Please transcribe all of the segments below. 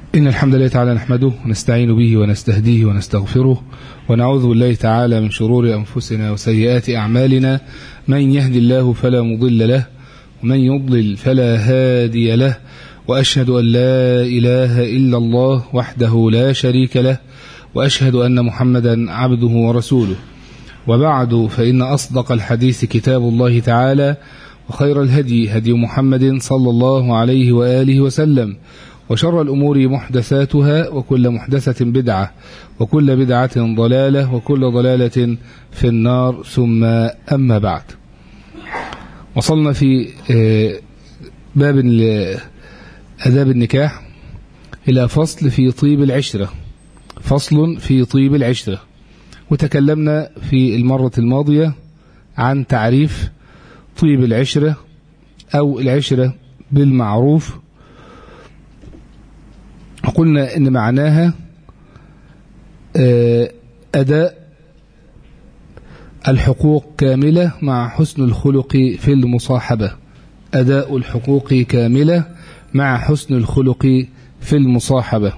إن الحمد لله تعالى نحمده ونستعين به ونستهديه ونستغفره ونعوذ بالله تعالى من شرور أنفسنا وسيئات أعمالنا من يهدي الله فلا مضل له ومن يضلل فلا هادي له وأشهد أن لا إله إلا الله وحده لا شريك له وأشهد أن محمدا عبده ورسوله وبعد فإن أصدق الحديث كتاب الله تعالى وخير الهدي هدي محمد صلى الله عليه وآله وسلم وشر الأمور محدثاتها وكل محدثة بدعة وكل بدعة ضلالة وكل ضلالة في النار ثم أما بعد وصلنا في باب أداب النكاح إلى فصل في طيب العشرة فصل في طيب العشرة وتكلمنا في المرة الماضية عن تعريف طيب العشرة أو العشرة بالمعروف وقلنا إن معناها أداء الحقوق كاملة مع حسن الخلق في المصاحبة أداء الحقوق كاملة مع حسن الخلق في المصاحبة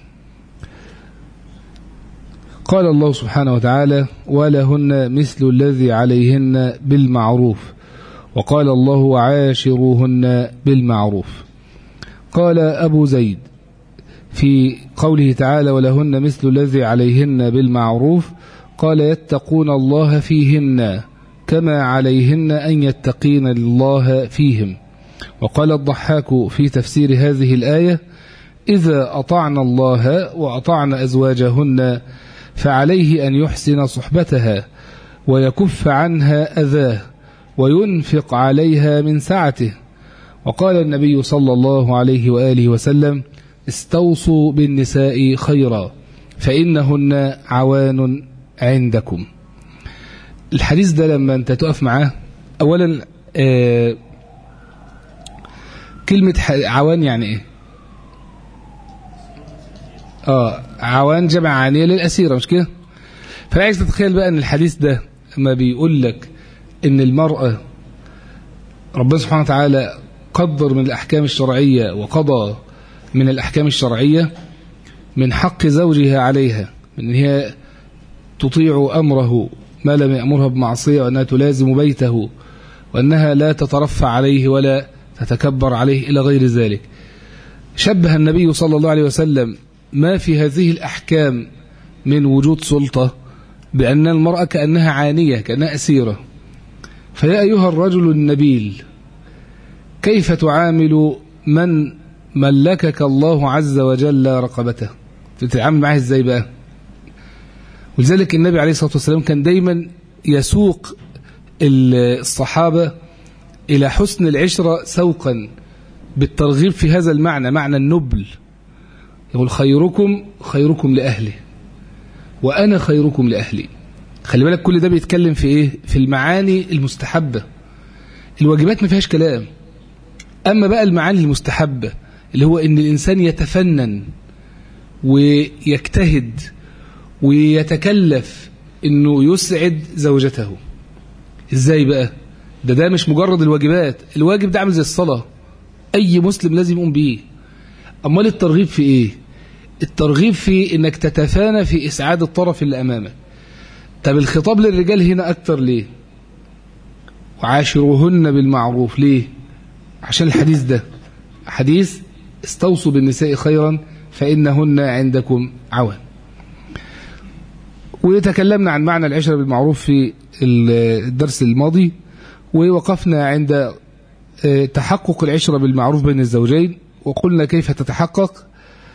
قال الله سبحانه وتعالى ولهن مثل الذي عليهن بالمعروف وقال الله وعاشروهن بالمعروف قال أبو زيد في قوله تعالى ولهن مثل الذي عليهن بالمعروف قال يتقون الله فيهن كما عليهن أن يتقين الله فيهم وقال الضحاك في تفسير هذه الآية إذا أطعنا الله وأطعن أزواجهن فعليه أن يحسن صحبتها ويكف عنها أذاه وينفق عليها من سعته وقال النبي صلى الله عليه وآله وسلم استوصوا بالنساء خيرا فإنهن عوان عندكم الحديث ده لما أنت تقف معاه أولا آه كلمة عوان يعني إيه آه عوان جمع عانية للأسيرة مش كده فعايز تتخيل بقى أن الحديث ده ما بيقول لك أن المرأة ربنا سبحانه وتعالى قدر من الأحكام الشرعية وقضى من الأحكام الشرعية من حق زوجها عليها من هي تطيع أمره ما لم يأمرها بمعصية وأنها تلازم بيته وأنها لا تترفع عليه ولا تتكبر عليه إلى غير ذلك شبه النبي صلى الله عليه وسلم ما في هذه الأحكام من وجود سلطة بأن المرأة كأنها عانية كأنها أسيرة فيا أيها الرجل النبيل كيف تعامل من ملكك الله عز وجل رقبته تتعامل معاه ازاي بقى ولذلك النبي عليه الصلاة والسلام كان دايما يسوق الصحابة إلى حسن العشرة سوقا بالترغيب في هذا المعنى معنى النبل يقول خيركم خيركم لأهله وأنا خيركم لأهلي خلي بالك كل ده بيتكلم في إيه في المعاني المستحبة الواجبات ما فيهاش كلام أما بقى المعاني المستحبة اللي هو ان الانسان يتفنن ويجتهد ويتكلف انه يسعد زوجته ازاي بقى ده ده مش مجرد الواجبات الواجب ده عامل زي الصلاه اي مسلم لازم يقوم بيه امال الترغيب في ايه الترغيب في انك تتفانى في اسعاد الطرف اللي امامك طب الخطاب للرجال هنا اكتر ليه وعاشروهن بالمعروف ليه عشان الحديث ده حديث استوصوا بالنساء خيرا فإنهن عندكم عوان وتكلمنا عن معنى العشرة بالمعروف في الدرس الماضي ووقفنا عند تحقق العشرة بالمعروف بين الزوجين وقلنا كيف تتحقق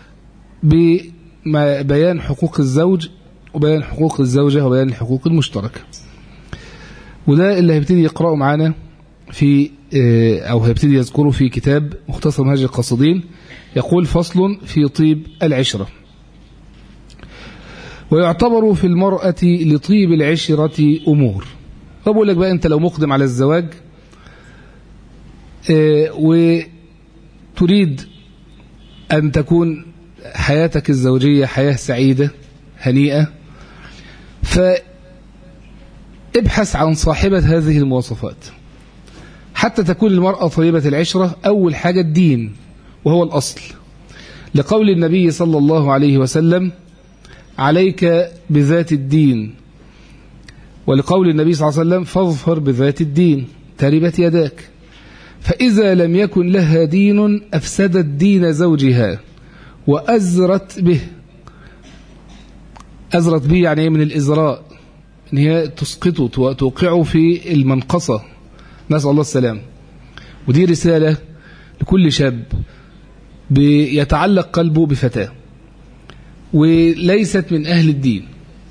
ببيان حقوق الزوج وبيان حقوق الزوجة وبيان الحقوق المشتركة وده اللي هيبتدي يقرأه معانا في أو هيبتدي يذكره في كتاب مختصر منهج القاصدين يقول فصل في طيب العشرة ويعتبر في المرأة لطيب العشرة أمور فبقول لك بقى أنت لو مقدم على الزواج وتريد أن تكون حياتك الزوجية حياة سعيدة هنيئة فابحث عن صاحبة هذه المواصفات حتى تكون المرأة طيبة العشرة أول حاجة الدين وهو الأصل لقول النبي صلى الله عليه وسلم عليك بذات الدين ولقول النبي صلى الله عليه وسلم فاظفر بذات الدين تربت يداك فإذا لم يكن لها دين أفسدت دين زوجها وأزرت به أزرت به يعني إيه من الإزراء إن هي تسقطه توقعه في المنقصة نسأل الله السلام ودي رسالة لكل شاب بيتعلق قلبه بفتاة وليست من أهل الدين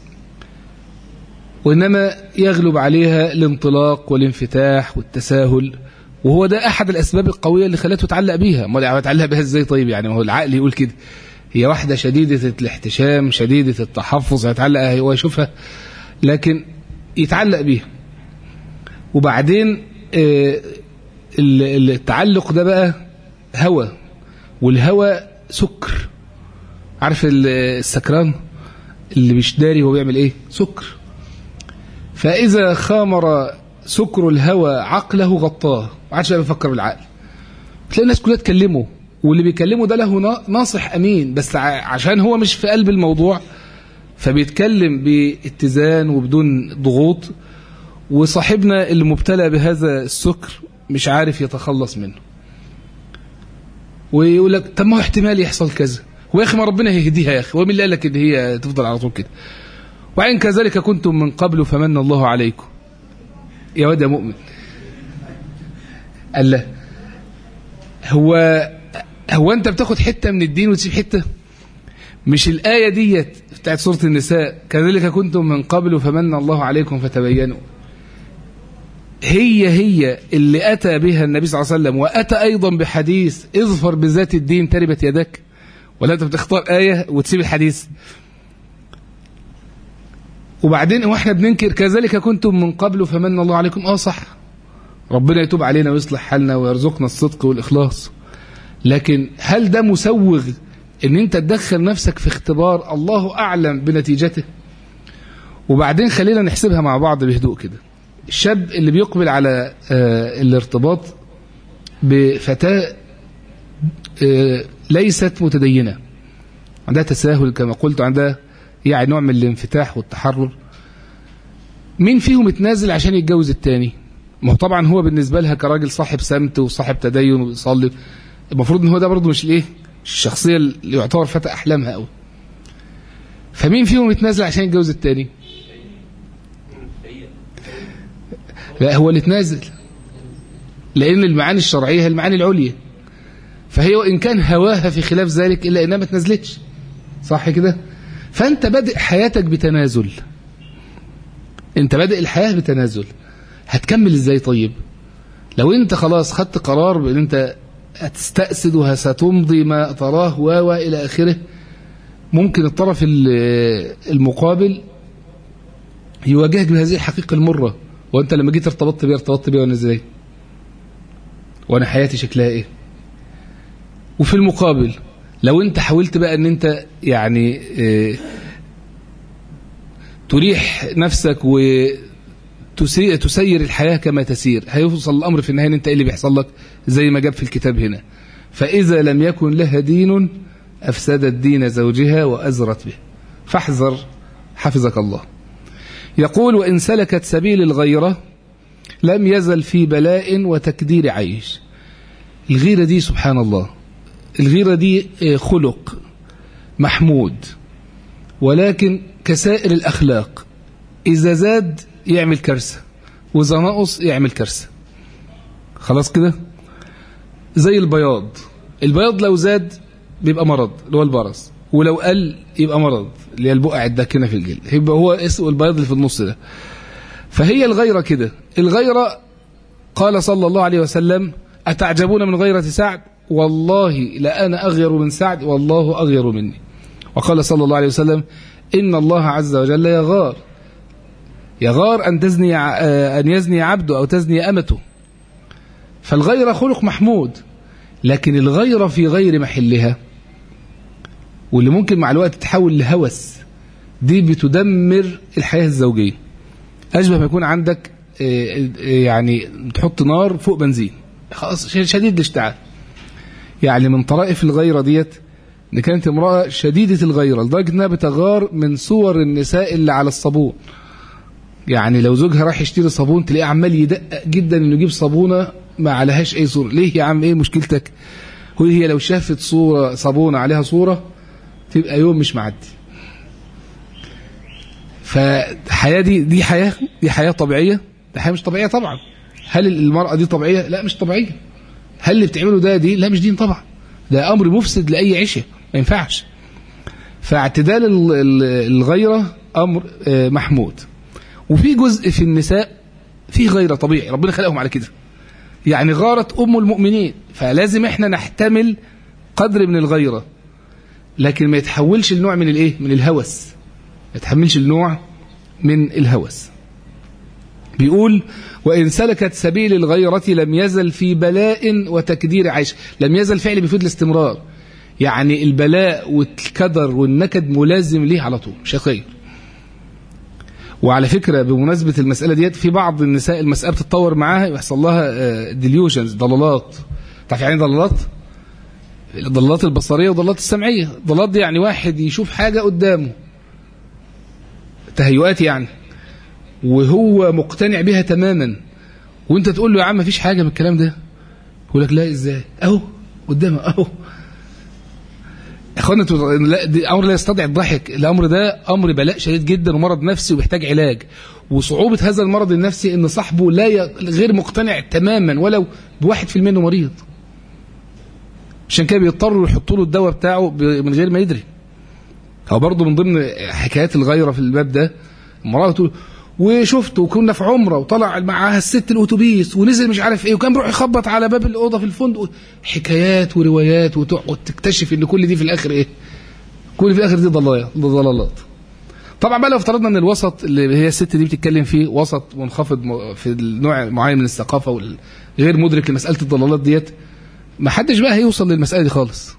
وإنما يغلب عليها الانطلاق والانفتاح والتساهل وهو ده أحد الأسباب القوية اللي خلته تعلق بيها ما تعلق بيها إزاي طيب يعني ما هو العقل يقول كده هي واحدة شديدة الاحتشام شديدة التحفظ يتعلق هو يشوفها لكن يتعلق بيها وبعدين التعلق ده بقى هوى والهوى سكر عارف السكران اللي مش داري هو بيعمل ايه سكر فإذا خامر سكر الهوى عقله غطاه ما عادش بيفكر بالعقل تلاقي الناس كلها تكلمه واللي بيكلمه ده له ناصح أمين بس عشان هو مش في قلب الموضوع فبيتكلم باتزان وبدون ضغوط وصاحبنا اللي مبتلى بهذا السكر مش عارف يتخلص منه ويقول لك طب ما هو احتمال يحصل كذا هو يا اخي ما ربنا هيهديها يا اخي ومين اللي قال لك ان هي تفضل على طول كده وعين كذلك كنتم من قبل فمن الله عليكم يا واد يا مؤمن قال له هو هو انت بتاخد حته من الدين وتسيب حته مش الآية ديت بتاعت سورة النساء كذلك كنتم من قبل فمن الله عليكم فتبينوا هي هي اللي أتى بها النبي صلى الله عليه وسلم وأتى أيضا بحديث اظفر بذات الدين تربت يدك ولا أنت بتختار آية وتسيب الحديث وبعدين واحنا بننكر كذلك كنتم من قبل فمن الله عليكم اه صح ربنا يتوب علينا ويصلح حالنا ويرزقنا الصدق والإخلاص لكن هل ده مسوغ ان انت تدخل نفسك في اختبار الله اعلم بنتيجته وبعدين خلينا نحسبها مع بعض بهدوء كده الشاب اللي بيقبل على آه الارتباط بفتاة آه ليست متدينة عندها تساهل كما قلت عندها يعني نوع من الانفتاح والتحرر مين فيهم اتنازل عشان يتجوز التاني ما هو طبعا هو بالنسبة لها كراجل صاحب سمت وصاحب تدين وبيصلي المفروض ان هو ده برضه مش الايه الشخصية اللي يعتبر فتى أحلامها قوي فمين فيهم يتنازل عشان يتجوز التاني لا هو اللي اتنازل لأن المعاني الشرعية هي المعاني العليا فهي وإن كان هواها في خلاف ذلك إلا إنها ما تنزلتش صح كده فأنت بادئ حياتك بتنازل أنت بادئ الحياة بتنازل هتكمل إزاي طيب لو أنت خلاص خدت قرار بأن أنت هتستأسد وستمضي ما تراه و إلى آخره ممكن الطرف المقابل يواجهك بهذه الحقيقة المرة وانت لما جيت ارتبطت بيها ارتبطت بيها وانا ازاي وانا حياتي شكلها ايه وفي المقابل لو انت حاولت بقى ان انت يعني اه تريح نفسك وتسير الحياة كما تسير هيوصل الامر في النهاية انت ايه اللي بيحصل لك زي ما جاب في الكتاب هنا فاذا لم يكن لها دين افسدت دين زوجها وازرت به فاحذر حفظك الله يقول وإن سلكت سبيل الغيرة لم يزل في بلاء وتكدير عيش الغيرة دي سبحان الله الغيرة دي خلق محمود ولكن كسائر الأخلاق إذا زاد يعمل كارثة وإذا نقص يعمل كارثة خلاص كده زي البياض البياض لو زاد بيبقى مرض اللي هو البرص ولو قل يبقى مرض اللي هي البقع الداكنه في الجلد يبقى هو اسمه البياض اللي في النص ده فهي الغيرة كده الغيرة قال صلى الله عليه وسلم أتعجبون من غيرة سعد والله لأنا أغير من سعد والله أغير مني وقال صلى الله عليه وسلم إن الله عز وجل يغار يغار أن تزني أن يزني عبده أو تزني أمته فالغيرة خلق محمود لكن الغيرة في غير محلها واللي ممكن مع الوقت تتحول لهوس دي بتدمر الحياة الزوجية أشبه ما يكون عندك يعني تحط نار فوق بنزين خلاص شديد الاشتعال يعني من طرائف الغيرة ديت ان كانت امرأة شديدة الغيرة لدرجة انها بتغار من صور النساء اللي على الصابون يعني لو زوجها راح يشتري صابون تلاقيه عمال يدقق جدا انه يجيب صابونة ما عليهاش اي صورة ليه يا عم ايه مشكلتك هو هي لو شافت صورة صابونة عليها صورة تبقى يوم مش معدي فالحياة دي دي حياة دي حياة طبيعية دي حياة مش طبيعية طبعا هل المرأة دي طبيعية لا مش طبيعية هل اللي بتعمله ده دي لا مش دين طبعا ده أمر مفسد لأي عشة ما ينفعش فاعتدال الغيرة أمر محمود وفي جزء في النساء فيه غيرة طبيعي ربنا خلقهم على كده يعني غارت أم المؤمنين فلازم احنا نحتمل قدر من الغيرة لكن ما يتحولش لنوع من الايه من الهوس ما يتحملش النوع من الهوس بيقول وإن سلكت سبيل الغيرة لم يزل في بلاء وتكدير عيش لم يزل فعل بيفيد الاستمرار يعني البلاء والكدر والنكد ملازم ليه على طول مش خير وعلى فكرة بمناسبة المسألة ديت في بعض النساء المسألة بتتطور معاها يحصل لها ديليوشنز ضلالات تعرف يعني ضلالات الضلالات البصرية والضلالات السمعية الضلالات دي يعني واحد يشوف حاجة قدامه تهيؤات يعني وهو مقتنع بها تماما وانت تقول له يا عم مفيش حاجة من الكلام ده يقول لك لا ازاي اهو قدامه اهو اخوانا لا دي امر لا يستدعي الضحك الامر ده امر بلاء شديد جدا ومرض نفسي وبيحتاج علاج وصعوبة هذا المرض النفسي ان صاحبه لا ي... غير مقتنع تماما ولو بواحد في المية انه مريض عشان كده بيضطروا يحطوا له الدواء بتاعه من غير ما يدري هو برضه من ضمن حكايات الغيرة في الباب ده المرأة تقول وشفته وكنا في عمرة وطلع معاها الست الأتوبيس ونزل مش عارف إيه وكان بيروح يخبط على باب الأوضة في الفندق حكايات وروايات وتقعد تكتشف إن كل دي في الآخر إيه كل في الآخر دي ضلالات ضلالات طبعا بقى لو افترضنا ان الوسط اللي هي الست دي بتتكلم فيه وسط منخفض في النوع معين من الثقافه والغير مدرك لمساله الضلالات ديت ما حدش بقى هيوصل للمساله دي خالص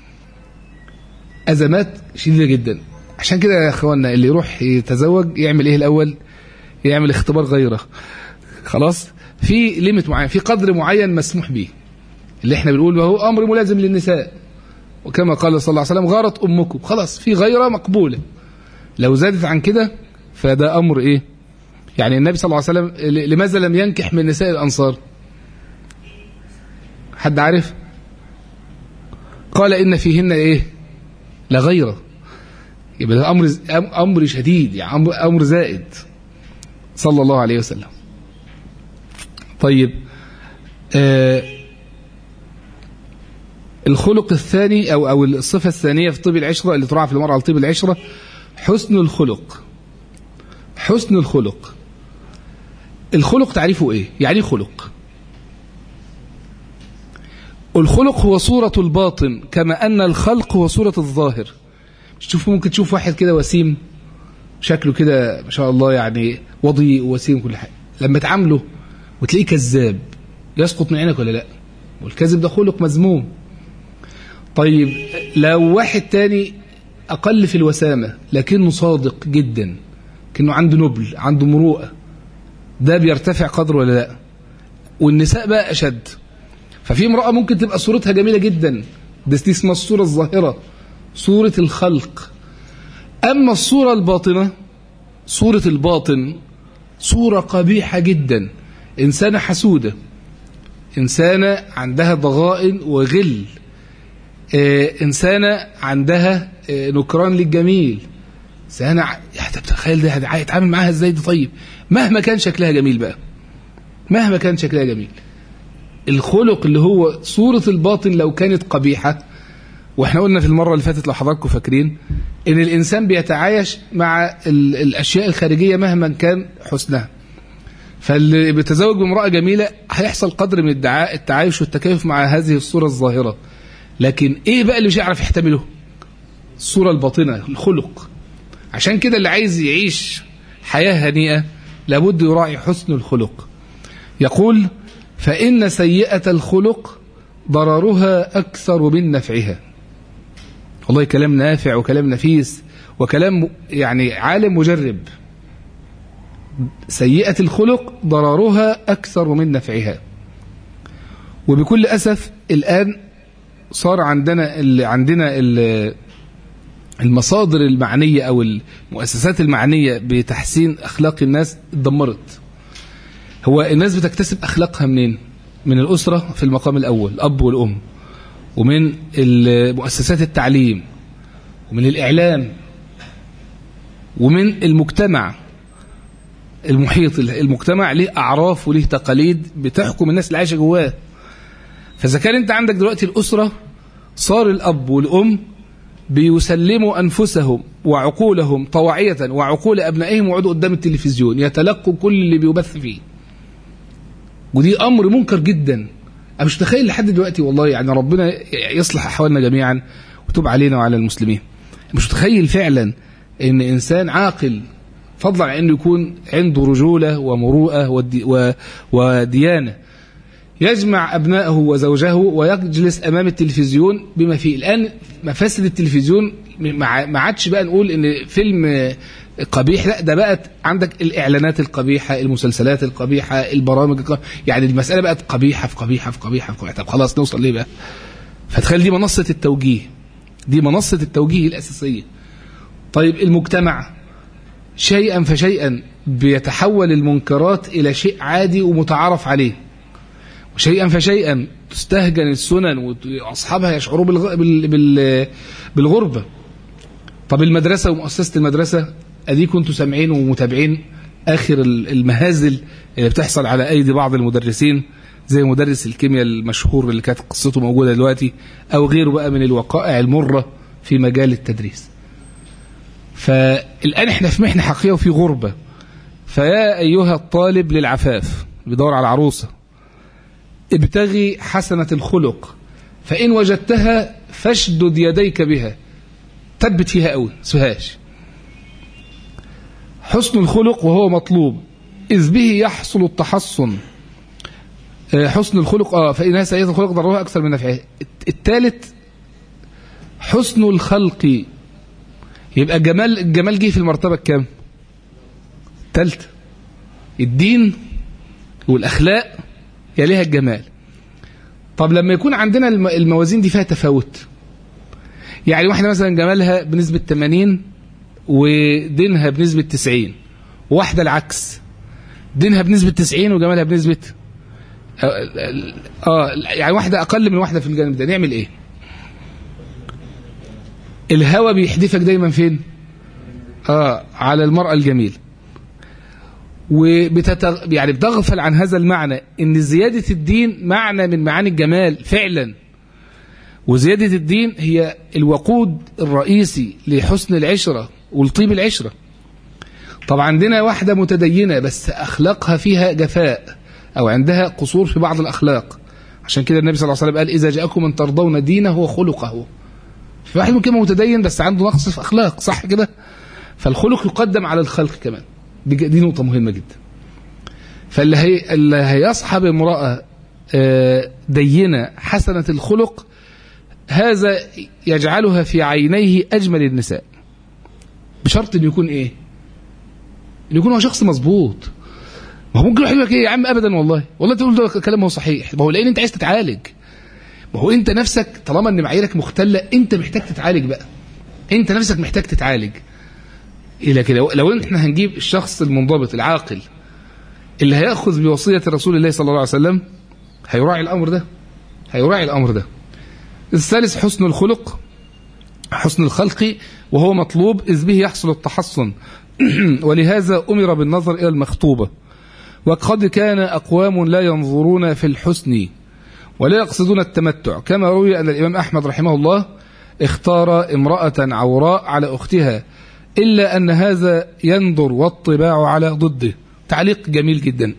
ازمات شديده جدا عشان كده يا اخوانا اللي يروح يتزوج يعمل ايه الاول يعمل اختبار غيره خلاص في ليميت معين في قدر معين مسموح به اللي احنا بنقول وهو امر ملازم للنساء وكما قال صلى الله عليه وسلم غارت امكم خلاص في غيره مقبوله لو زادت عن كده فده امر ايه يعني النبي صلى الله عليه وسلم لماذا لم ينكح من نساء الانصار حد عارف قال ان فيهن ايه لغيره يبقى ده امر امر شديد يعني امر امر زائد صلى الله عليه وسلم طيب آه الخلق الثاني او او الصفه الثانيه في طيب العشره اللي تراعى في المراه على طيب العشره حسن الخلق حسن الخلق الخلق تعريفه ايه يعني خلق الخلق هو صورة الباطن كما أن الخلق هو صورة الظاهر تشوف ممكن تشوف واحد كده وسيم شكله كده ما شاء الله يعني وضيء ووسيم كل حاجة لما تعامله وتلاقيه كذاب يسقط من عينك ولا لا والكذب ده خلق مذموم طيب لو واحد تاني أقل في الوسامة لكنه صادق جدا كأنه عنده نبل عنده مروءة ده بيرتفع قدره ولا لا والنساء بقى أشد ففي امرأة ممكن تبقى صورتها جميلة جدا ده دي اسمها الصورة الظاهرة صورة الخلق أما الصورة الباطنة صورة الباطن صورة قبيحة جدا إنسانة حسودة إنسانة عندها ضغائن وغل إنسانة عندها نكران للجميل إنسانة يعني تخيل ده هيتعامل معاها إزاي دي طيب مهما كان شكلها جميل بقى مهما كان شكلها جميل الخلق اللي هو صورة الباطن لو كانت قبيحة واحنا قلنا في المرة اللي فاتت لو حضراتكم فاكرين ان الانسان بيتعايش مع الاشياء الخارجية مهما كان حسنها فاللي بيتزوج بامرأة جميلة هيحصل قدر من الدعاء التعايش والتكيف مع هذه الصورة الظاهرة لكن ايه بقى اللي مش هيعرف يحتمله الصورة الباطنة الخلق عشان كده اللي عايز يعيش حياة هنيئة لابد يراعي حسن الخلق يقول فإن سيئة الخلق ضررها أكثر من نفعها والله كلام نافع وكلام نفيس وكلام يعني عالم مجرب سيئة الخلق ضررها أكثر من نفعها وبكل أسف الآن صار عندنا اللي عندنا اللي المصادر المعنية أو المؤسسات المعنية بتحسين أخلاق الناس اتدمرت هو الناس بتكتسب أخلاقها منين من الأسرة في المقام الأول الأب والأم ومن مؤسسات التعليم ومن الإعلام ومن المجتمع المحيط المجتمع ليه أعراف وليه تقاليد بتحكم الناس اللي عايشة جواه فإذا كان أنت عندك دلوقتي الأسرة صار الأب والأم بيسلموا أنفسهم وعقولهم طواعية وعقول أبنائهم ويقعدوا قدام التلفزيون يتلقوا كل اللي بيبث فيه ودي أمر منكر جدا أنا مش متخيل لحد دلوقتي والله يعني ربنا يصلح أحوالنا جميعا وتوب علينا وعلى المسلمين مش متخيل فعلا ان انسان عاقل فضلا عن انه يكون عنده رجوله ومروءه ودي وديانه يجمع ابنائه وزوجه ويجلس امام التلفزيون بما فيه الان مفاسد التلفزيون ما عادش بقى نقول ان فيلم قبيح لا ده بقت عندك الاعلانات القبيحه المسلسلات القبيحه البرامج القبيحة يعني المساله بقت قبيحه في قبيحه في قبيحه في قبيحه طب خلاص نوصل ليه بقى فتخيل دي منصه التوجيه دي منصه التوجيه الاساسيه طيب المجتمع شيئا فشيئا بيتحول المنكرات إلى شيء عادي ومتعارف عليه وشيئا فشيئا تستهجن السنن وأصحابها يشعروا بالغ... بال... بال... بالغربة طب المدرسة ومؤسسة المدرسة أدي كنتوا سامعين ومتابعين آخر المهازل اللي بتحصل على أيدي بعض المدرسين زي مدرس الكيمياء المشهور اللي كانت قصته موجودة دلوقتي أو غيره بقى من الوقائع المرة في مجال التدريس فالآن احنا في محنة حقيقية وفي غربة فيا أيها الطالب للعفاف بيدور على عروسة ابتغي حسنة الخلق فإن وجدتها فاشدد يديك بها تبت فيها قوي سهاش حسن الخلق وهو مطلوب إذ به يحصل التحصن حسن الخلق اه فإنها سيئة الخلق ضررها أكثر من نفعها الثالث حسن الخلق يبقى الجمال الجمال جه في المرتبة الكام الثالثة الدين والأخلاق يليها الجمال طب لما يكون عندنا الموازين دي فيها تفاوت يعني واحدة مثلا جمالها بنسبة 80 ودينها بنسبة 90 وواحدة العكس دينها بنسبة 90 وجمالها بنسبة اه يعني واحدة أقل من واحدة في الجانب ده نعمل إيه؟ الهوى بيحدفك دايما فين اه على المرأة الجميل وبتتغ... يعني بتغفل عن هذا المعنى ان زيادة الدين معنى من معاني الجمال فعلا وزيادة الدين هي الوقود الرئيسي لحسن العشرة ولطيب العشرة طب عندنا واحدة متدينة بس أخلاقها فيها جفاء أو عندها قصور في بعض الأخلاق عشان كده النبي صلى الله عليه وسلم قال إذا جاءكم من ترضون دينه وخلقه في واحد ممكن متدين بس عنده نقص في اخلاق صح كده فالخلق يقدم على الخلق كمان دي, دي نقطه مهمه جدا فاللي هي اللي هيصحب امراه دينه حسنه الخلق هذا يجعلها في عينيه اجمل النساء بشرط انه يكون ايه انه يكون هو شخص مظبوط ما هو ممكن يقول لك ايه يا عم ابدا والله والله تقول ده كلام هو صحيح ما هو لان انت عايز تتعالج ما هو انت نفسك طالما ان معاييرك مختله انت محتاج تتعالج بقى انت نفسك محتاج تتعالج الى كده لو احنا هنجيب الشخص المنضبط العاقل اللي هياخذ بوصيه رسول الله صلى الله عليه وسلم هيراعي الامر ده هيراعي الامر ده الثالث حسن الخلق حسن الخلق وهو مطلوب إذ به يحصل التحصن ولهذا أمر بالنظر إلى المخطوبة وقد كان أقوام لا ينظرون في الحسن ولا يقصدون التمتع كما روي أن الإمام أحمد رحمه الله اختار امرأة عوراء على أختها إلا أن هذا ينظر والطباع على ضده تعليق جميل جدا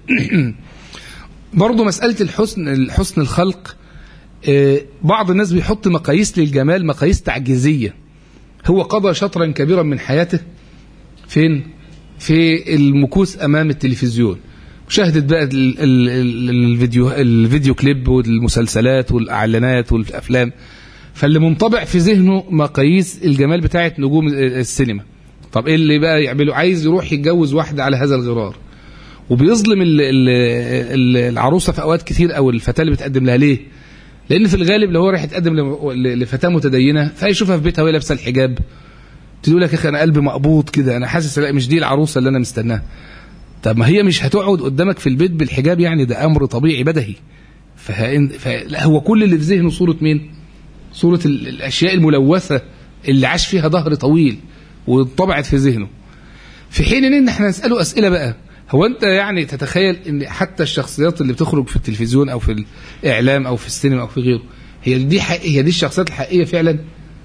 برضو مسألة الحسن الحسن الخلق بعض الناس بيحط مقاييس للجمال مقاييس تعجيزية هو قضى شطرا كبيرا من حياته فين في المكوس أمام التلفزيون شاهدت بقى ال ال ال الفيديو الفيديو كليب والمسلسلات والإعلانات والأفلام فاللي منطبع في ذهنه مقاييس الجمال بتاعه نجوم السينما طب ايه اللي بقى يعمله عايز يروح يتجوز واحدة على هذا الغرار وبيظلم ال ال العروسة في أوقات كتير أو الفتاة اللي بتقدم لها ليه لان في الغالب لو هو رايح يتقدم ل- لفتاه متدينه فهيشوفها في بيتها وهي لابسه الحجاب تقول لك يا اخي انا قلبي مقبوض كده انا حاسس لا مش دي العروسه اللي انا مستناها طب ما هي مش هتقعد قدامك في البيت بالحجاب يعني ده امر طبيعي بدهي فهن... فلا هو كل اللي في ذهنه صوره مين صوره ال... الاشياء الملوثه اللي عاش فيها ظهر طويل وانطبعت في ذهنه في حين ان احنا نساله اسئله بقى هو انت يعني تتخيل ان حتى الشخصيات اللي بتخرج في التلفزيون او في الاعلام او في السينما او في غيره هي دي حق... هي دي الشخصيات الحقيقيه فعلا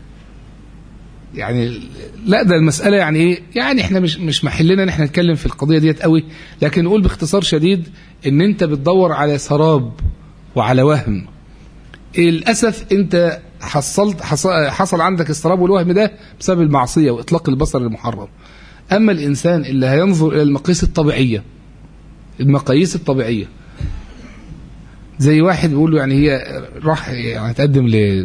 يعني لا ده المسألة يعني ايه يعني احنا مش مش محلنا ان احنا نتكلم في القضية ديت قوي لكن نقول باختصار شديد ان انت بتدور على سراب وعلى وهم للأسف انت حصلت حصل, حصل عندك السراب والوهم ده بسبب المعصية واطلاق البصر المحرم اما الانسان اللي هينظر الى المقاييس الطبيعية المقاييس الطبيعية زي واحد بيقول له يعني هي راح يعني تقدم ل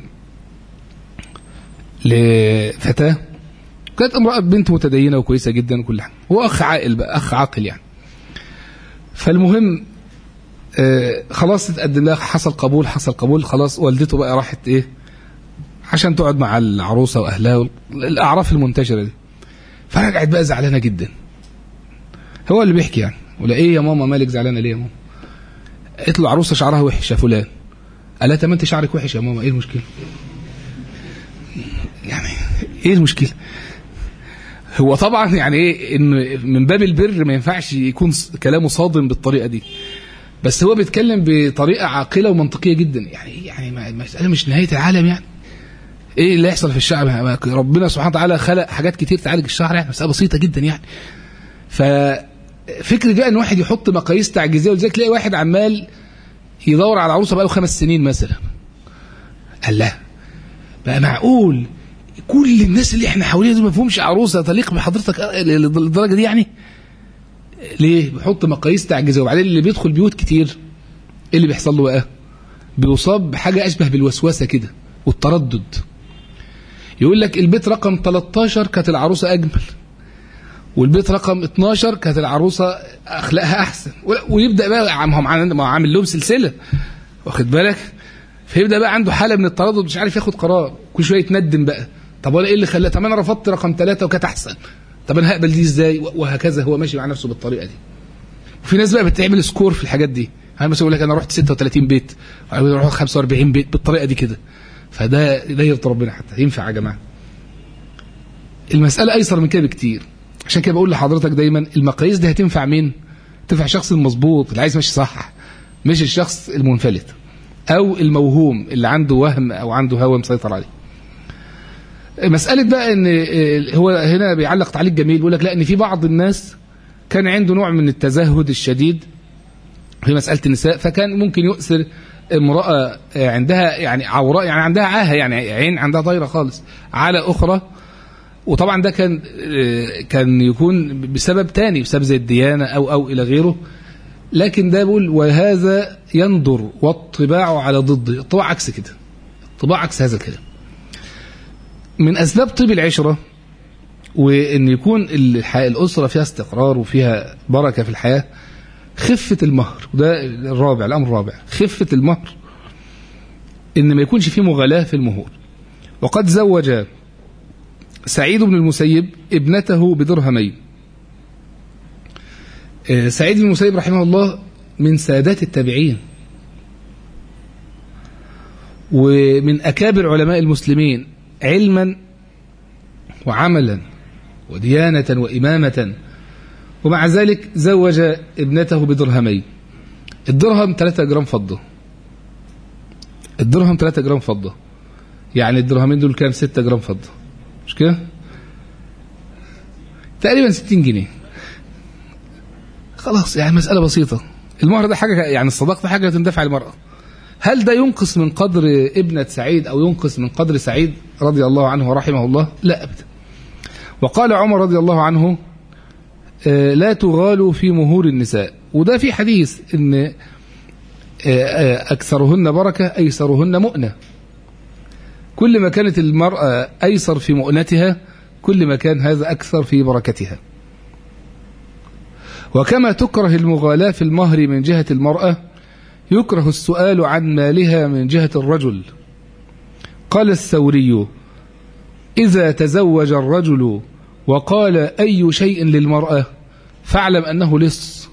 لفتاة كانت امرأة بنت متدينة وكويسة جدا وكل حاجة هو أخ عاقل بقى أخ عاقل يعني فالمهم آه خلاص اتقدم لها حصل قبول حصل قبول خلاص والدته بقى راحت ايه عشان تقعد مع العروسة وأهلها الأعراف المنتشرة دي فرجعت بقى زعلانة جدا هو اللي بيحكي يعني ولا ايه يا ماما مالك زعلانة ليه يا ماما قالت له عروسة شعرها وحش يا فلان قال لها طب ما انت شعرك وحش يا ماما ايه المشكلة يعني ايه المشكله هو طبعا يعني ايه ان من باب البر ما ينفعش يكون كلامه صادم بالطريقه دي بس هو بيتكلم بطريقه عاقله ومنطقيه جدا يعني يعني المساله مش نهايه العالم يعني ايه اللي يحصل في الشعب ربنا سبحانه وتعالى خلق حاجات كتير تعالج الشعر يعني مساله بسيطه جدا يعني ففكر بقى ان واحد يحط مقاييس تعجيزيه ولذلك تلاقي واحد عمال يدور على عروسه بقى له خمس سنين مثلا قال لا بقى معقول كل الناس اللي احنا حوالينا دول ما فيهمش عروسه تليق بحضرتك للدرجه دي يعني ليه بيحط مقاييس تعجيزيه وبعدين اللي بيدخل بيوت كتير ايه اللي بيحصل له بقى بيصاب بحاجه اشبه بالوسوسه كده والتردد يقول لك البيت رقم 13 كانت العروسه اجمل والبيت رقم 12 كانت العروسه اخلاقها احسن ويبدا بقى هم عامل لهم سلسله واخد بالك فيبدا بقى عنده حاله من التردد مش عارف ياخد قرار كل شويه يتندم بقى طب ولا ايه اللي خلاه طب انا رفضت رقم ثلاثة وكانت احسن طب انا هقبل دي ازاي وهكذا هو ماشي مع نفسه بالطريقه دي وفي ناس بقى بتعمل سكور في الحاجات دي يعني مثلا يقول لك انا رحت 36 بيت او رحت 45 بيت بالطريقه دي كده فده ده يرضي ربنا حتى ينفع يا جماعه المساله ايسر من كده بكتير عشان كده بقول لحضرتك دايما المقاييس دي هتنفع مين تنفع الشخص المظبوط اللي عايز ماشي صح مش الشخص المنفلت او الموهوم اللي عنده وهم او عنده هوى مسيطر عليه مسألة بقى ان هو هنا بيعلق تعليق جميل بيقول لك لا ان في بعض الناس كان عنده نوع من التزهد الشديد في مسألة النساء فكان ممكن يؤثر امرأة عندها يعني عوراء يعني عندها عاهة يعني عين عندها طايرة خالص على أخرى وطبعا ده كان كان يكون بسبب تاني بسبب زي الديانة أو أو إلى غيره لكن ده بيقول وهذا ينظر والطباع على ضده الطباع عكس كده الطباع عكس هذا الكلام من أسباب طيب العشرة وأن يكون الأسرة فيها استقرار وفيها بركة في الحياة خفة المهر وده الرابع الأمر الرابع خفة المهر إن ما يكونش فيه مغالاة في المهور وقد زوج سعيد بن المسيب ابنته بدرهمين سعيد بن المسيب رحمه الله من سادات التابعين ومن أكابر علماء المسلمين علما وعملا وديانة وإمامة ومع ذلك زوج ابنته بدرهمين الدرهم 3 جرام فضة الدرهم 3 جرام فضة يعني الدرهمين دول كام 6 جرام فضة مش كده تقريبا 60 جنيه خلاص يعني مسألة بسيطة المهر ده حاجة يعني الصداق ده حاجة تندفع للمرأة هل ده ينقص من قدر ابنة سعيد أو ينقص من قدر سعيد رضي الله عنه ورحمه الله لا أبدا وقال عمر رضي الله عنه لا تغالوا في مهور النساء وده في حديث ان أكثرهن بركة أيسرهن مؤنة كل ما كانت المرأة أيسر في مؤنتها كل ما كان هذا أكثر في بركتها وكما تكره المغالاة في المهر من جهة المرأة يكره السؤال عن مالها من جهة الرجل قال الثوري إذا تزوج الرجل وقال أي شيء للمرأة فاعلم أنه لص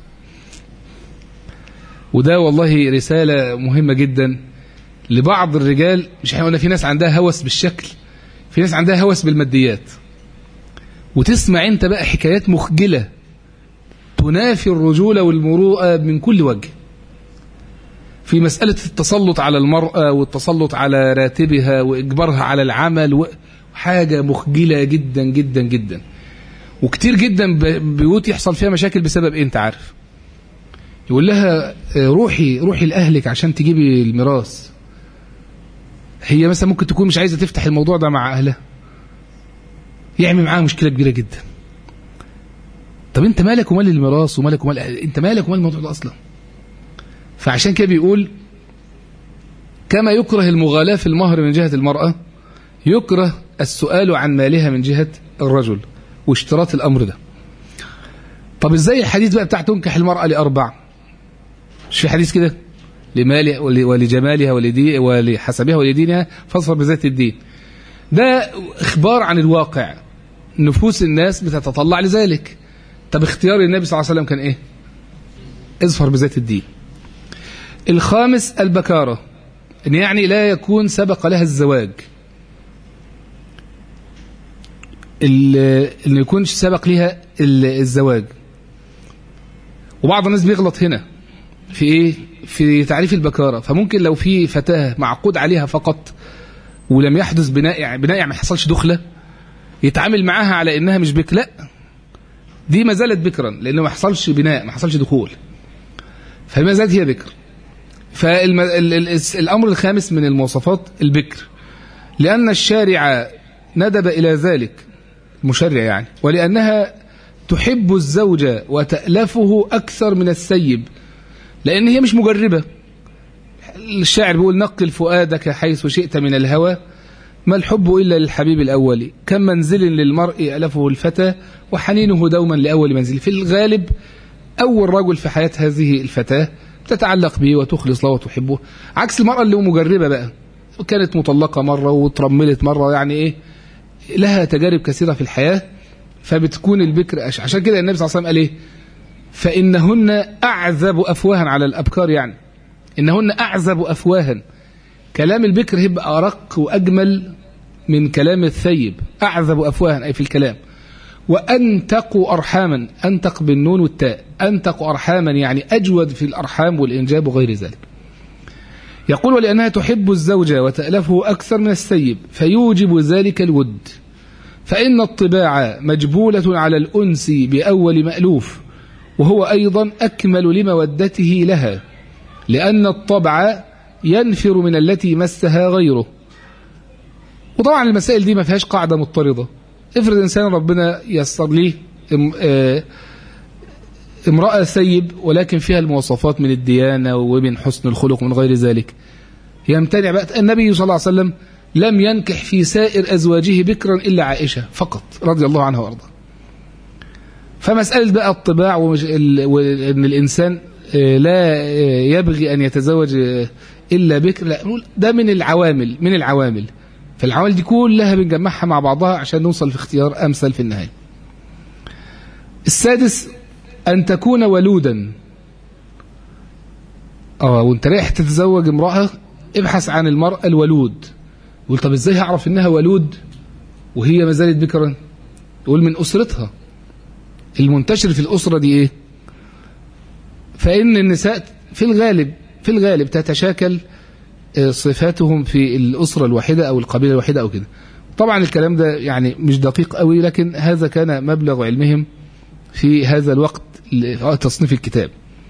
وده والله رسالة مهمة جدا لبعض الرجال مش احنا قلنا في ناس عندها هوس بالشكل في ناس عندها هوس بالماديات وتسمع انت بقى حكايات مخجلة تنافي الرجولة والمروءة من كل وجه في مسألة التسلط على المرأة والتسلط على راتبها وإجبارها على العمل حاجة مخجلة جدا جدا جدا وكتير جدا بيوت يحصل فيها مشاكل بسبب ايه انت عارف يقول لها روحي روحي لأهلك عشان تجيبي الميراث هي مثلا ممكن تكون مش عايزة تفتح الموضوع ده مع أهلها يعمل معاها مشكلة كبيرة جدا طب انت مالك ومال الميراث ومالك ومال انت مالك ومال الموضوع ده اصلا فعشان كده بيقول كما يكره المغالاة في المهر من جهة المرأة يكره السؤال عن مالها من جهة الرجل واشتراط الأمر ده طب ازاي الحديث بقى بتاع تنكح المرأة لأربع مش في حديث كده لمالها ولجمالها ولدي ولحسبها ولدينها فاصفر بذات الدين ده اخبار عن الواقع نفوس الناس بتتطلع لذلك طب اختيار النبي صلى الله عليه وسلم كان ايه اظفر بذات الدين الخامس البكارة ان يعني لا يكون سبق لها الزواج ان يكونش سبق لها الزواج وبعض الناس بيغلط هنا في ايه في تعريف البكارة فممكن لو في فتاة معقود عليها فقط ولم يحدث بناء يعني بناء يعني ما حصلش دخلة يتعامل معاها على انها مش بك لا دي ما زالت بكرا لانه ما حصلش بناء ما حصلش دخول فما زالت هي بكر فالامر الخامس من المواصفات البكر لان الشارع ندب الى ذلك المشرع يعني ولانها تحب الزوج وتألفه أكثر من السيب لأن هي مش مجربة الشاعر بيقول نقل فؤادك حيث شئت من الهوى ما الحب إلا للحبيب الأول كم منزل للمرء ألفه الفتى وحنينه دوما لأول منزل في الغالب أول رجل في حياة هذه الفتاة تتعلق به وتخلص له وتحبه عكس المرأة اللي مجربة بقى كانت مطلقة مرة وترملت مرة يعني إيه لها تجارب كثيرة في الحياة فبتكون البكر أش عشان كده النبي صلى الله عليه وسلم قال إيه فإنهن أعذب أفواها على الأبكار يعني إنهن أعذب أفواها كلام البكر هيبقى أرق وأجمل من كلام الثيب أعذب أفواها أي في الكلام وأنتق أرحاما أنتق بالنون والتاء أنتق أرحاما يعني أجود في الأرحام والإنجاب وغير ذلك يقول ولأنها تحب الزوج وتألفه أكثر من السيب فيوجب ذلك الود فإن الطباع مجبولة على الأنس بأول مألوف وهو أيضا أكمل لمودته لها لأن الطبع ينفر من التي مسها غيره وطبعا المسائل دي ما فيهاش قاعدة مضطردة افرض إنسان ربنا يسر ليه امرأة سيب ولكن فيها المواصفات من الديانة ومن حسن الخلق ومن غير ذلك يمتنع بقى النبي صلى الله عليه وسلم لم ينكح في سائر أزواجه بكرا إلا عائشة فقط رضي الله عنها وارضاها فمسألة بقى الطباع وأن الإنسان لا يبغي أن يتزوج إلا بكر لا ده من العوامل من العوامل فالعوامل دي كلها بنجمعها مع بعضها عشان نوصل في اختيار أمثل في النهاية السادس أن تكون ولودا اه وانت رايح تتزوج امرأة ابحث عن المرأة الولود يقول طب ازاي هعرف انها ولود وهي ما زالت بكرا يقول من أسرتها المنتشر في الأسرة دي ايه فإن النساء في الغالب في الغالب تتشاكل صفاتهم في الأسرة الواحدة أو القبيلة الواحدة أو كده طبعا الكلام ده يعني مش دقيق قوي لكن هذا كان مبلغ علمهم في هذا الوقت تصنيف الكتاب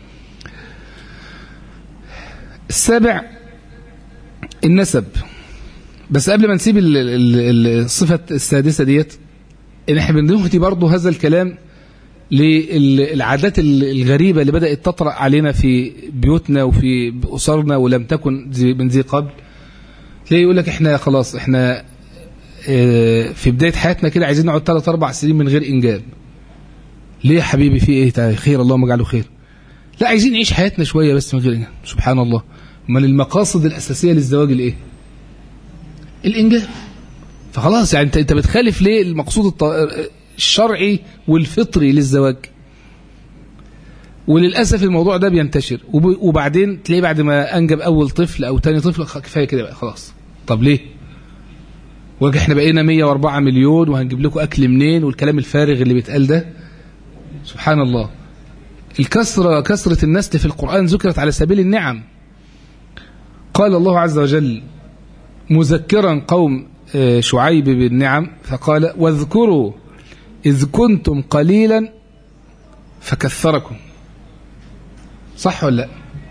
السابع النسب بس قبل ما نسيب الصفة السادسة ديت ان احنا بنهدي برضه هذا الكلام للعادات الغريبة اللي بدأت تطرأ علينا في بيوتنا وفي أسرنا ولم تكن من ذي قبل تلاقي يقول لك احنا خلاص احنا في بداية حياتنا كده عايزين نقعد ثلاث أربع سنين من غير إنجاب ليه يا حبيبي في ايه خير اللهم اجعله خير لا عايزين نعيش حياتنا شوية بس من غير سبحان الله امال المقاصد الأساسية للزواج الإيه الإنجاب فخلاص يعني انت انت بتخالف ليه المقصود الط- الشرعي والفطري للزواج وللاسف الموضوع ده بينتشر وب- وبعدين تلاقيه بعد ما انجب اول طفل او تاني طفل خ- كفايه كده بقى خلاص طب ليه واجي احنا بقينا 104 مليون وهنجيب لكم اكل منين والكلام الفارغ اللي بيتقال ده سبحان الله الكسرة كسرة النسل في القرآن ذكرت على سبيل النعم قال الله عز وجل مذكرا قوم آه، شعيب بالنعم فقال واذكروا إذ كنتم قليلا فكثركم صح ولا لا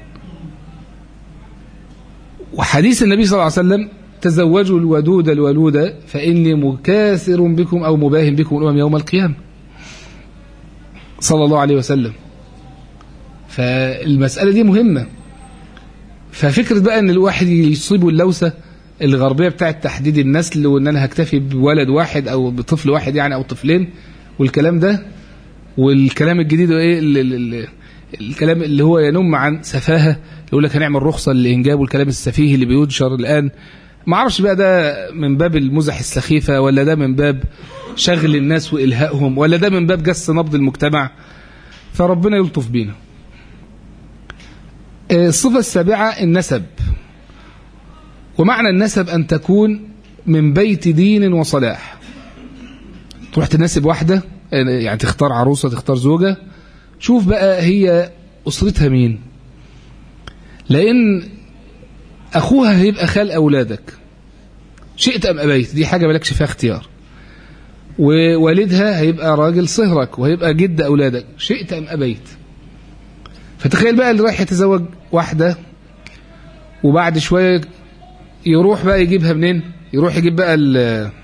وحديث النبي صلى الله عليه وسلم تزوجوا الودود الولود فإني مكاثر بكم أو مباهم بكم الأمم يوم القيامة صلى الله عليه وسلم فالمسألة دي مهمة ففكرة بقى ان الواحد يصيبه اللوسة الغربية بتاعة تحديد النسل وان انا هكتفي بولد واحد او بطفل واحد يعني او طفلين والكلام ده والكلام الجديد ايه ال- ال- ال- الكلام اللي هو ينم عن سفاهة يقول لك هنعمل رخصة للإنجاب والكلام السفيه اللي بينشر الآن ما اعرفش بقى ده من باب المزح السخيفة ولا ده من باب شغل الناس وإلهائهم ولا ده من باب جس نبض المجتمع فربنا يلطف بينا آه، الصفة السابعة النسب ومعنى النسب أن تكون من بيت دين وصلاح تروح تناسب واحدة آه، يعني تختار عروسة تختار زوجة شوف بقى هي أسرتها مين لأن أخوها هيبقى خال أولادك شئت أم أبيت دي حاجة مالكش فيها اختيار ووالدها هيبقى راجل صهرك وهيبقى جد أولادك شئت أم أبيت فتخيل بقى اللي رايح يتزوج واحدة وبعد شوية يروح بقى يجيبها منين يروح يجيب بقى ال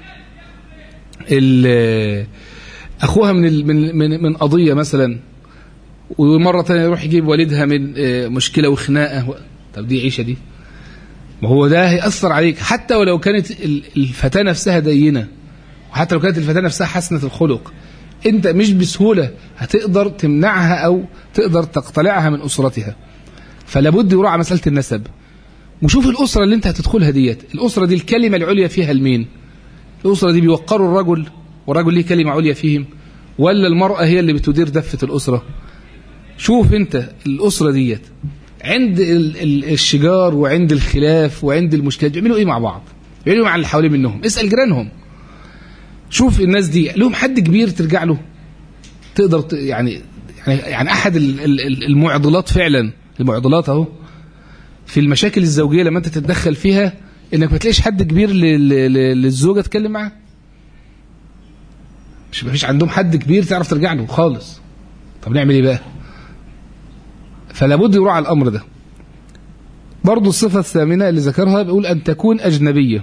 ال أخوها من ال من من من قضية مثلا ومرة تانية يروح يجيب والدها من آه، مشكلة وخناقة طب دي عيشة دي ما هو ده هيأثر عليك حتى ولو كانت ال- الفتاة نفسها دينة وحتى لو كانت الفتاة نفسها حسنة الخلق انت مش بسهولة هتقدر تمنعها او تقدر تقتلعها من اسرتها فلا بد يراعى مسألة النسب وشوف الأسرة اللي انت هتدخلها ديت الأسرة دي الكلمة العليا فيها المين الأسرة دي بيوقروا الرجل والرجل ليه كلمة عليا فيهم ولا المرأة هي اللي بتدير دفة الأسرة شوف انت الأسرة ديت عند ال- ال- الشجار وعند الخلاف وعند المشكلات بيعملوا ايه مع بعض بيعملوا إيه مع اللي حوالين منهم اسأل جيرانهم شوف الناس دي لهم حد كبير ترجع له تقدر ت- يعني يعني يعني احد ال- ال- ال- المعضلات فعلا المعضلات اهو في المشاكل الزوجيه لما انت تتدخل فيها انك ما تلاقيش حد كبير لل- لل- للزوجه تتكلم معاه مش مفيش عندهم حد كبير تعرف ترجع له خالص طب نعمل ايه بقى فلا بد يراعى الامر ده برضه الصفه الثامنه اللي ذكرها بيقول ان تكون اجنبيه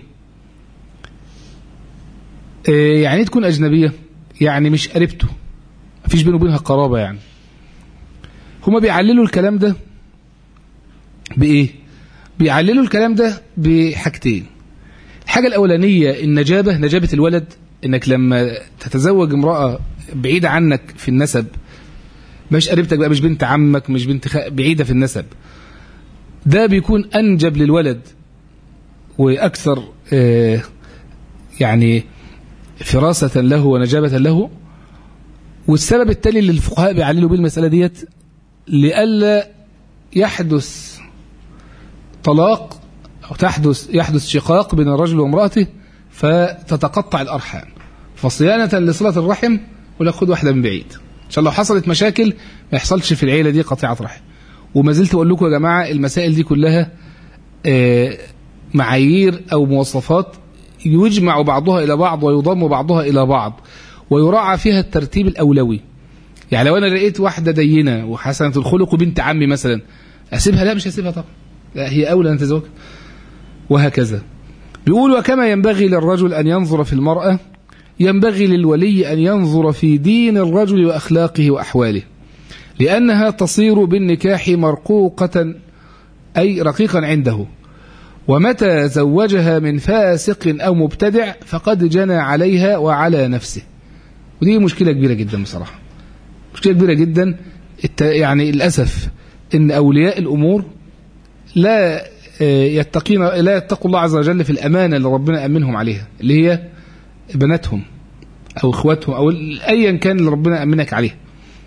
إيه يعني ايه تكون اجنبيه يعني مش قريبته مفيش بينه وبينها قرابه يعني هما بيعللوا الكلام ده بايه بيعللوا الكلام ده بحاجتين الحاجه الاولانيه النجابه نجابه الولد انك لما تتزوج امراه بعيده عنك في النسب مش قريبتك بقى مش بنت عمك مش بنت خ... بعيده في النسب ده بيكون انجب للولد واكثر آه يعني فراسة له ونجابة له والسبب التالي اللي الفقهاء بيعللوا بيه المسألة ديت لئلا يحدث طلاق أو تحدث يحدث شقاق بين الرجل وامرأته فتتقطع الأرحام فصيانة لصلة الرحم ولا خد واحدة من بعيد عشان لو حصلت مشاكل ما يحصلش في العيلة دي قطيعة رحم وما زلت أقول لكم يا جماعة المسائل دي كلها آه، معايير أو مواصفات يجمع بعضها إلى بعض ويضم بعضها إلى بعض ويراعى فيها الترتيب الأولوي يعني لو أنا لقيت واحدة دينة وحسنة الخلق وبنت عمي مثلا أسيبها لا مش هسيبها طبعا لا هي أولى أن تزوج وهكذا بيقول وكما ينبغي للرجل أن ينظر في المرأة ينبغي للولي أن ينظر في دين الرجل وأخلاقه وأحواله لأنها تصير بالنكاح مرقوقة أي رقيقا عنده ومتى زوجها من فاسق أو مبتدع فقد جنى عليها وعلى نفسه ودي مشكلة كبيرة جدا بصراحة مشكلة كبيرة جدا الت... يعني للأسف ان اولياء الامور لا يتقين لا يتقوا الله عز وجل في الامانه اللي ربنا امنهم عليها اللي هي بناتهم او اخواتهم او ايا كان اللي ربنا امنك عليه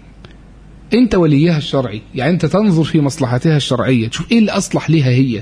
انت وليها الشرعي يعني انت تنظر في مصلحتها الشرعيه تشوف ايه اللي اصلح ليها هي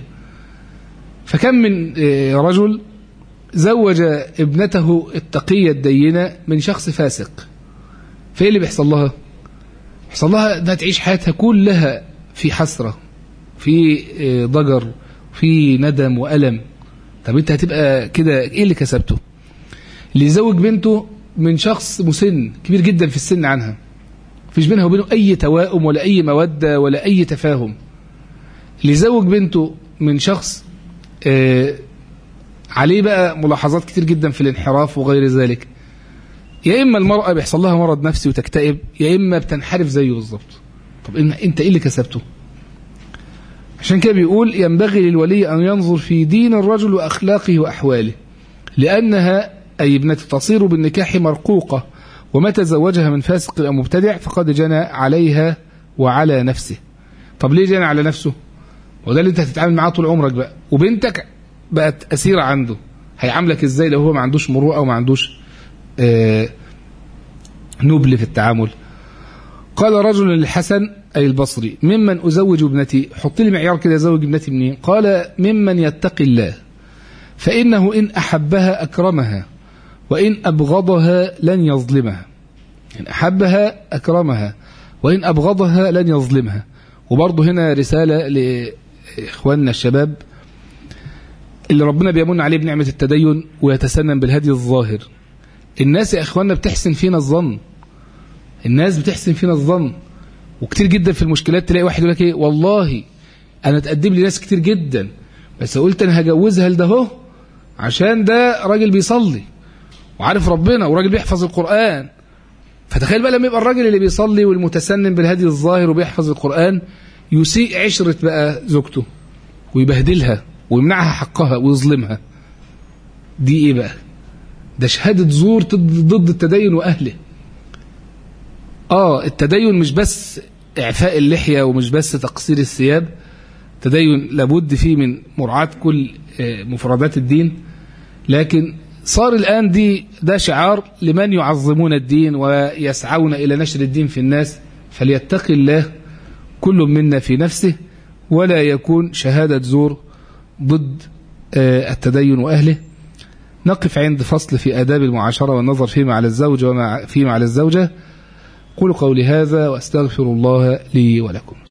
فكم من رجل زوج ابنته التقيه الدينه من شخص فاسق فايه اللي بيحصل لها بيحصل لها انها تعيش حياتها كلها في حسره في ضجر في ندم والم طب انت هتبقى كده ايه اللي كسبته اللي يزوج بنته من شخص مسن كبير جدا في السن عنها مفيش بينها وبينه اي توائم ولا اي موده ولا اي تفاهم اللي يزوج بنته من شخص آه عليه بقى ملاحظات كتير جدا في الانحراف وغير ذلك يا اما المراه بيحصل لها مرض نفسي وتكتئب يا اما بتنحرف زيه بالظبط طب انت ايه اللي كسبته عشان كده بيقول ينبغي للولي ان ينظر في دين الرجل واخلاقه واحواله لانها اي ابنته تصير بالنكاح مرقوقه ومتى زوجها من فاسق او مبتدع فقد جنى عليها وعلى نفسه طب ليه جنى على نفسه وده اللي انت هتتعامل معاه طول عمرك بقى وبنتك بقت اسيره عنده هيعاملك ازاي لو هو ما عندوش مروءه وما عندوش آه نبل في التعامل قال رجل للحسن أي البصري ممن أزوج ابنتي حط لي معيار كده أزوج ابنتي منين قال ممن يتقي الله فإنه إن أحبها أكرمها وإن أبغضها لن يظلمها إن أحبها أكرمها وإن أبغضها لن يظلمها وبرضه هنا رسالة لإخواننا الشباب اللي ربنا بيمن عليه بنعمة التدين ويتسنن بالهدي الظاهر الناس يا إخواننا بتحسن فينا الظن الناس بتحسن فينا الظن وكتير جدا في المشكلات تلاقي واحد يقول لك ايه والله انا اتقدم لي ناس كتير جدا بس قلت انا هجوزها لده اهو عشان ده راجل بيصلي وعارف ربنا وراجل بيحفظ القرآن فتخيل بقى لما يبقى الراجل اللي بيصلي والمتسنن بالهدي الظاهر وبيحفظ القرآن يسيء عشرة بقى زوجته ويبهدلها ويمنعها حقها ويظلمها دي ايه بقى ده شهادة زور ضد التدين وأهله اه التدين مش بس إعفاء اللحية ومش بس تقصير الثياب تدين لابد فيه من مراعاة كل مفردات الدين لكن صار الآن دي ده شعار لمن يعظمون الدين ويسعون إلى نشر الدين في الناس فليتقي الله كل منا في نفسه ولا يكون شهادة زور ضد التدين وأهله نقف عند فصل في آداب المعاشرة والنظر فيما على الزوج وما فيما على الزوجة قولوا قولي هذا وأستغفر الله لي ولكم